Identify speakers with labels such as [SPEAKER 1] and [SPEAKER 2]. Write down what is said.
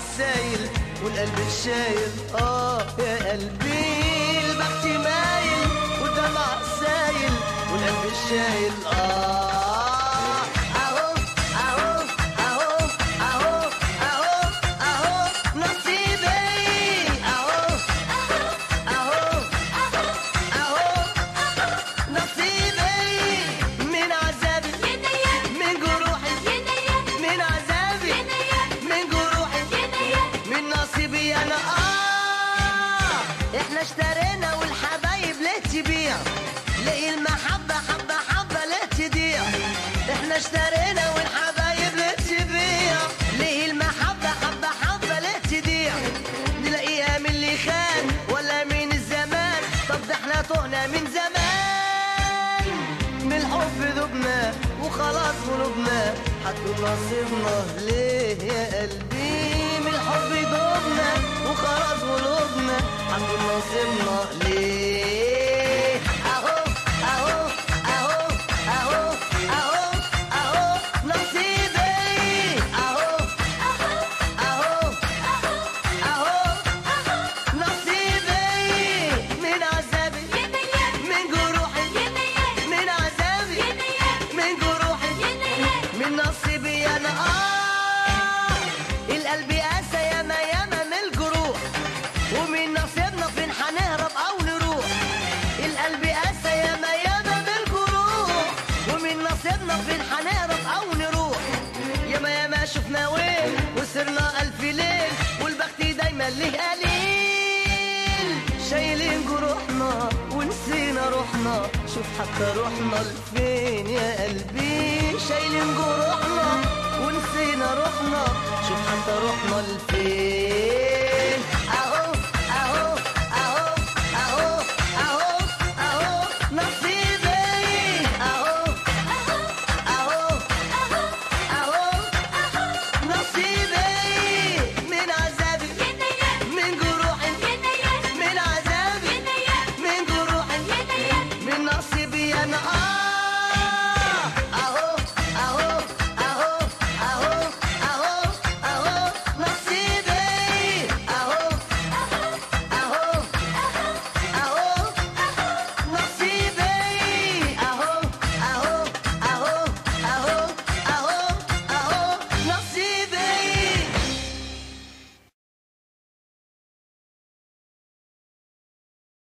[SPEAKER 1] عالسايل والقلب الشايل اه يا قلبي البخت مايل والدمع سايل والقلب الشايل اه اهو اهو اهو اهو اهو اهو نصيبي اهو اهو اهو نصيبي من عذابي من جروحي من عذابي من جروحي من نصيبي انا اه احنا اشترينا والحبايب ليه تبيع لقي المحبة حبة حبة ليه تضيع احنا اشترينا والحبايب ليه تبيع لقي المحبة حبة حبة ليه تضيع نلاقيها من اللي خان ولا من الزمان طب ده احنا تهنا من زمان من الحب ذبنا وخلاص قلوبنا حطوا نصيبنا ليه يا قلبي من الحب ذبنا وخلاص قلوبنا حطوا نصيبنا ليه اهو اهو اهو اهو اهو اهو نصيبي اهو اهو اهو نصيبي من عذابي من جروحي من عذابي من جروحي من نصيبي انا اه القلب قاسى ياما ياما من الجروح ومن نصيبنا فين هنهرب او نروح القلب قاسى ياما ياما من الجروح ومن نصيبنا فين هنهرب او نروح ياما ياما شفنا وين وصرنا الف ليل والبخت دايما ليه قليل شايلين جروحنا ونسينا روحنا شوف حتى روحنا لفين يا قلبي شايلين جروحنا ونسينا روحنا شوف حتى روحنا لفين